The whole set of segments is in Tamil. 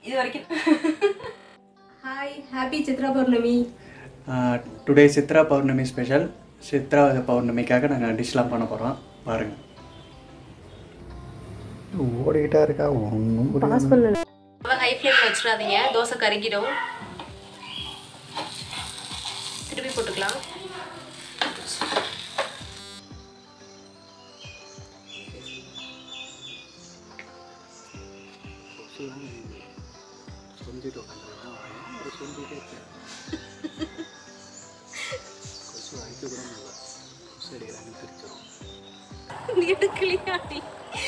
இது வரைக்கும் hi happy Chitra Pournami today Chitra Pournami special Chitra பௌர்ணமிக்காக நாங்கள் டிஷ்லாம் பண்ண போகிறோம் பாருங்கள் ஓடிக்கிட்டா இருக்கா ஒன்றும் புரியல ஹை ஃப்ளேமில் வச்சிடாதீங்க தோசை கருகிடும் திருப்பி போட்டுக்கலாம் எடுக்கலையா நீ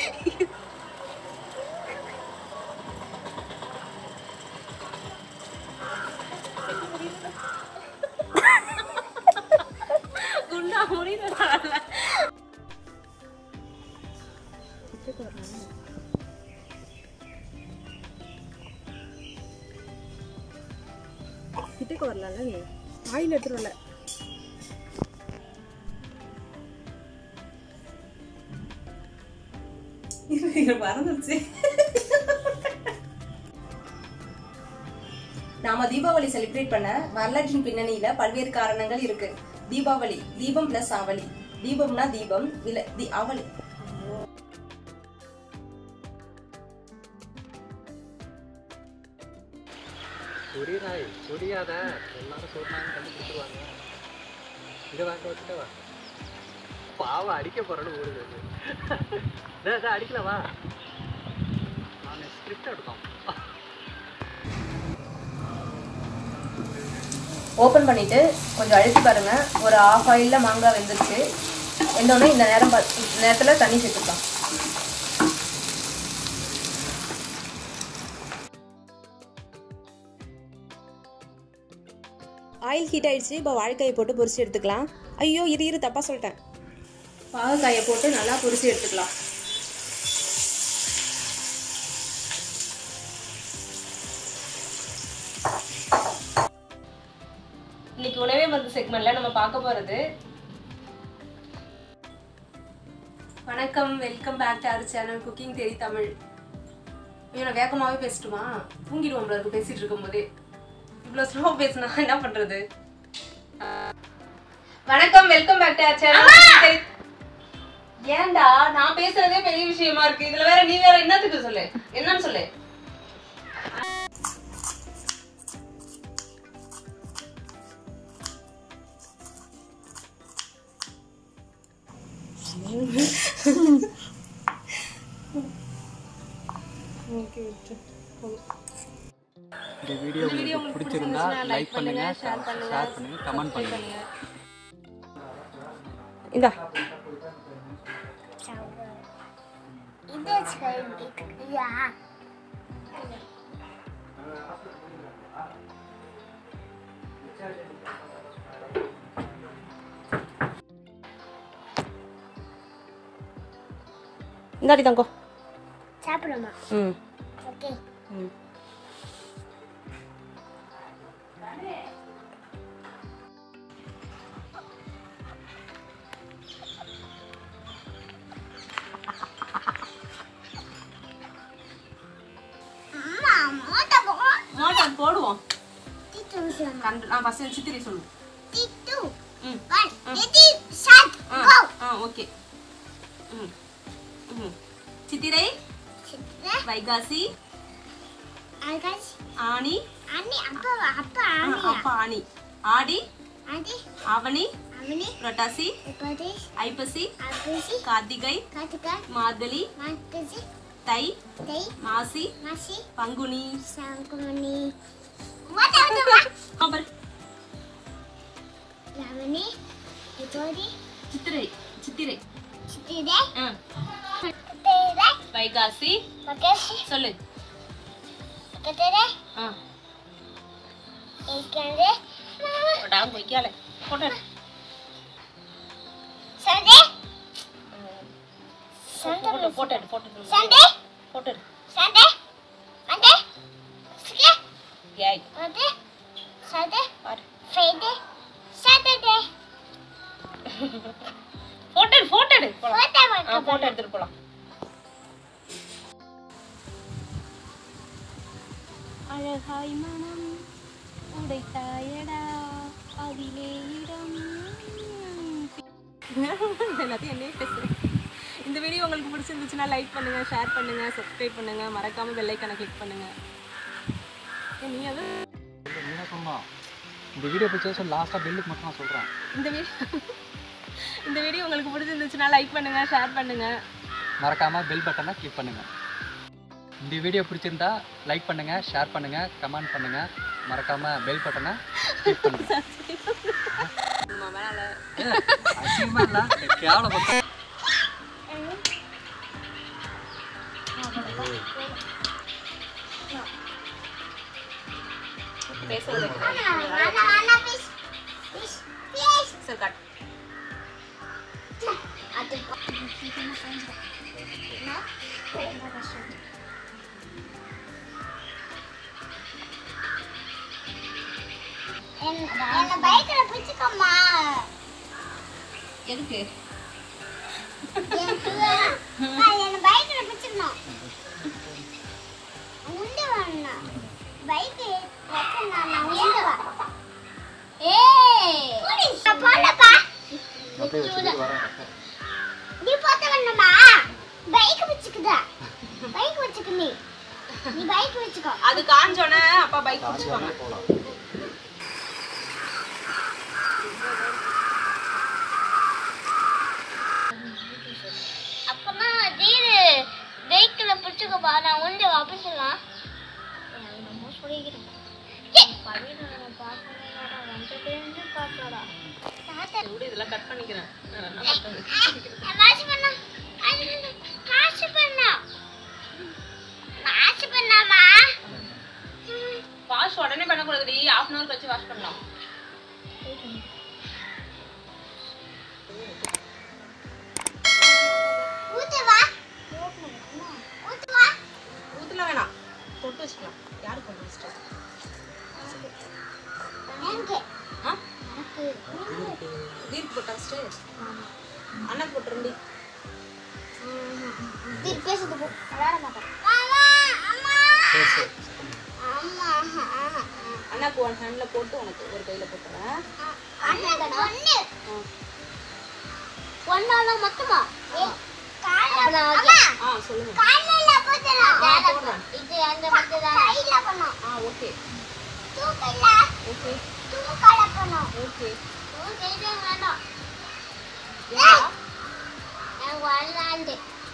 குண்டா முடியல கிட்டக்கு வரலாம்ல நீ ஆயில் எடுத்துட்டு வரல மறந்துருச்சு நாம தீபாவளி செலிப்ரேட் பண்ண வரலாற்றின் பின்னணியில பல்வேறு காரணங்கள் இருக்கு தீபாவளி தீபம் பிளஸ் ஆவலி தீபம்னா தீபம் இல்ல தி அவலி சொரியாய் சொரியாத எல்லாரும் சொன்னாங்க கண்டுபிடிச்சிருவாங்க இங்கே வாங்க வச்சுட்டா வா பாவம் அடிக்க போறேன்னு ஓடுது அது அடிக்கல வா நான் ஸ்கிரிப்ட் எடுத்தோம் ஓபன் பண்ணிட்டு கொஞ்சம் அழுத்தி பாருங்க ஒரு ஆஃப் ஆயில்ல மாங்காய் வெந்துருச்சு வெந்தோடனே இந்த நேரம் பா- இந்த நேரத்துல தண்ணி சேர்த்துக்கலாம் ஆயில் ஹீட் ஆயிடுச்சு இப்போ வாழைக்காயை போட்டு பொரிச்சு எடுத்துக்கலாம் ஐயோ இரு இரு தப்பா சொல்லிட்டேன் பாகக்காயை போட்டு நல்லா பொரிச்சு எடுத்துக்கலாம் இன்னைக்கு உணவே மருந்து செக்மெண்ட்ல நம்ம பார்க்க போறது வணக்கம் welcome back to our channel cooking தெரி தமிழ் ஐயோ நான் வேகமாவே பேசட்டுமா தூங்கிடுவோம் இருக்கு பேசிட்டு இருக்கும் போதே இவ்வளோ ஸ்லோ பேசினா என்ன பண்றது வணக்கம் welcome back to our channel ஏன்டா நான் பேசுறதே பெரிய விஷயமா இருக்கு இதுல வேற நீ வேற என்னத்துக்கு சொல்லு என்னன்னு சொல்லு இந்த வீடியோ உங்களுக்கு பிடிச்சிருந்தா லைக் பண்ணுங்க ஷேர் பண்ணுங்க கமெண்ட் பண்ணுங்க இந்தா இந்தாடி தங்கோ சாப்பிடுமா ம் ஓகே அம்மா மோட்ட போ மோட்டார் போடுவோம் டிட்டு சொன்னா கண்டு நான் ஃபர்ஸ்ட் சித்திரை சொல்லு டிட்டு ம் ஒன் ரெடி ஸ்டார்ட் ஆ கோ ஆ ஓகே ம் ம் சித்திரை சித்ரா வைகாசி ஆகாஷ் ஆனி அண்ணி அப்பா அப்பா ஆ, அண்ணியா அப்ப ஆனி ஆடி ஆண்டி ஆவணி அவனி புரட்டாசி உபதேஷ் ஐப்பசி அபிஷி கார்த்திகை கார்த்திகா மார்கழி மாத்தசி தை தை மாசி மாசி பங்குனி சங்குமணி மோட்ட மோட்ட அப்புறம் ரமணி இப்போதி சித்திரை சித்திரை சித்திரே ஆ தேரே வைகாசி மகேஷ் சொல்லு கதரே ஆ ஏகந்தே போடா வைக்கால போட்டு சண்டே போட்டு போட்டு போட்டு சண்டே போட்டு சண்டே மண்டே ஸ்கே ஏய் மண்டே சண்டே பாரு ஃப்ரைடே சாட்டர்டே போட்டு போட்டு போலாம் மோட்ட ஆ மோட்ட போட்டோ எடுத்துட்டு போலாம் அழகாய் மனம் உடைத்தாயடா அதிலே இடம் எல்லாத்தையும் என்னையே பேசுறேன் இந்த வீடியோ உங்களுக்கு பிடிச்சிருந்துச்சுன்னா லைக் பண்ணுங்க ஷேர் பண்ணுங்க சப்ஸ்கிரைப் பண்ணுங்க மறக்காம பெல் ஐக்கானை கிளிக் பண்ணுங்க ஏய், நீ அது என்ன சொன்னோம் இந்த வீடியோ பிடிச்சா சொல்லி லாஸ்ட்டாக பில்லுக்கு மட்டும் நான் சொல்கிறேன் இந்த வீடியோ இந்த வீடியோ உங்களுக்கு பிடிச்சிருந்துச்சுன்னா லைக் பண்ணுங்க ஷேர் பண்ணுங்க மறக்காமல் பெல் பட்டனை கிளிக் பண்ணுங்கள் இந்த வீடியோ பிடிச்சிருந்தா லைக் பண்ணுங்கள் ஷேர் பண்ணுங்கள் கமெண்ட் பண்ணுங்கள் மறக்காமல் பெல் பட்டனை கிளிக் பண்ணுங்கள் நம்ம மேல அசிங்கமாக இல்லை கேவலப்பட்ட பேசுறது வானா வானா fish fish fish சரி கட் அது என்ன பைக்ல பிடிச்சுக்கம்மா எதுக்கு என்ன பைக்ல பிடிச்சுக்கணும் உண்டு வேணும் பைக் நான் உண்டு வா ஏய் நான் போனப்பா நீ போத்த வேணுமா பைக் வச்சுக்குதா பைக் வச்சுக்கு நீ நீ பைக் வச்சுக்கோ அது காஞ்சோனே அப்பா பைக் பிடிச்சிப்பாங்க போகலாம் அப்பமா தீரு பைக்ல பிடிச்சுக்கப்பா நான் உண்டு வாபஸ் சொல்லலாம் நம்ம சொல்லிக்கிறோம் விடு இதெல்லாம் கட் பண்ணிக்கிறேன் நான் என்ன பண்றது? வாட்ச் பண்ணா வாட்ச் பண்ணா வாட்ச் பண்ணாமா வாஷ் உடனே பண்ணக்கூடாதுடி half அன் ஹவர் கழிச்சு வாஷ் பண்ணலாம் ஊத்து வா ஊத்து வா ஊத்துல வேணாம் தொட்டு வச்சுக்கலாம் யாரு கொண்டு வச்சுட்டு எனக்கு ஆ தீர்ப்பு போட்டா ஃபஸ்ட்டு அண்ணன் போட்டுருண்டி தீர் பேசுது போ விளையாட மாட்டேன் அம்மா அம்மா அம்மா ஆஹா அண்ணாக்கு ஒன் ஹேண்டில் போட்டு உனக்கு ஒரு கையில் போட்டுறேன் அண்ணன் ஒண்ணு ஒன்னால மொத்தமா கால்ல அம்மா ஆ சொல்லுங்க கால்ல போட்டுறலாம் ஆ, போடுறேன். இது அந்த மட்டும் தான் கையில பண்ணோம் ஆ ஓகே தூக்கல ஓகே தூக்கல பண்ணோம் ஓகே தூக்கல வேண்டாம் ஏன்டா நான் வரலாண்டு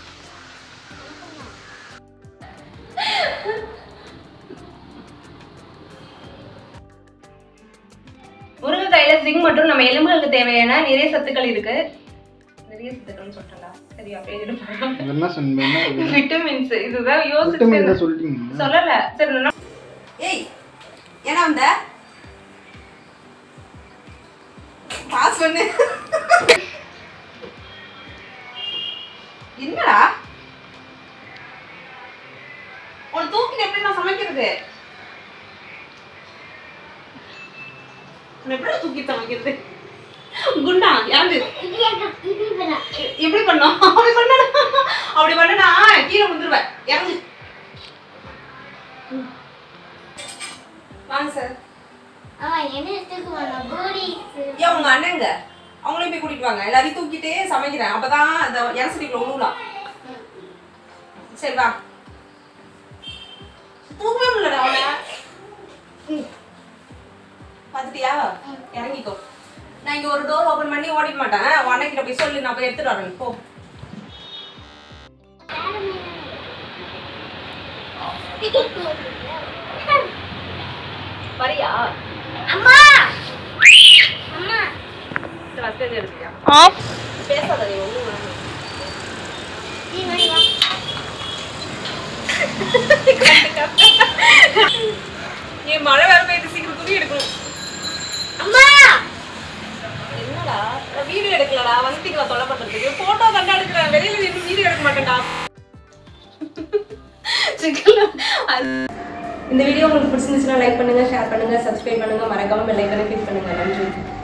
முருங்கைக்காயில ஜிங்க் மற்றும் நம்ம எலும்புகளுக்கு தேவையான நிறைய சத்துக்கள் இருக்கு நிறைய சத்துக்கள்னு சொல்லிட்டா சரி அப்படியே எடுப்போம் என்ன சொன்னீங்க விட்டமின்ஸ் இதுதான் யோசிச்சு சொல்லிட்டீங்க சொல்லல சரி நான் ஏய் ஏன்னா வந்த பாஸ் பண்ணு என்னடா உன் தூக்கிட்டு எப்படி நான் சமைக்கிறது நான் எப்படி தூக்கி சமைக்கிறது குண்டா இறந்து எ- எப்படி பண்ணோம் அப்படி பண்ணா அப்படி பண்ணனா கீழே வந்துருவேன் இறங்கு ம். வாங்க சார் அவன் என்ன எடுத்துக்கு வேணும் பூரி ஏன் உங்க அண்ணங்க அவங்களையும் போய் கூட்டிட்டு வாங்க எல்லாரையும் தூக்கிட்டே சமைக்கிறேன் அப்பதான் அந்த எனசடிக்குள்ள உழுவலாம் சரி வா தூக்கவே முடியலடா அவனை ம். பாத்துட்டியா இறங்கிக்கோ நான் இங்க ஒரு டோர் ஓபன் பண்ணி ஓடிட மாட்டேன் உன் அண்ணன்கிட்ட போய் சொல்லு நான் போய் எடுத்துட்டு வரேன் போ வரியா அம்மா அம்மா ஃபர்ஸ்ட் எடுத்துக்கியா ஆஃப் பேசாத நீ ஒண்ணும் வேணாம். நீ வரி வா ஏய் மழை வேற பெய்யுது சீக்கிரம் துணி எடுக்கணும் அம்மா என்னடா நான் வீடியோ எடுக்கலடா வந்துட்டீங்களா தொலை பண்றதுக்கு போட்டோ கண்டா எடுக்கிறேன் வெளியில நின்று வீடியோ எடுக்க மாட்டேன்டா இந்த வீடியோ உங்களுக்கு பிடிச்சிருந்துச்சுன்னா லைக் பண்ணுங்க ஷேர் பண்ணுங்க சப்ஸ்கிரைப் பண்ணுங்க மறக்காம பெல் ஐக்கனை கிளிக் பண்ணுங்க நன்றி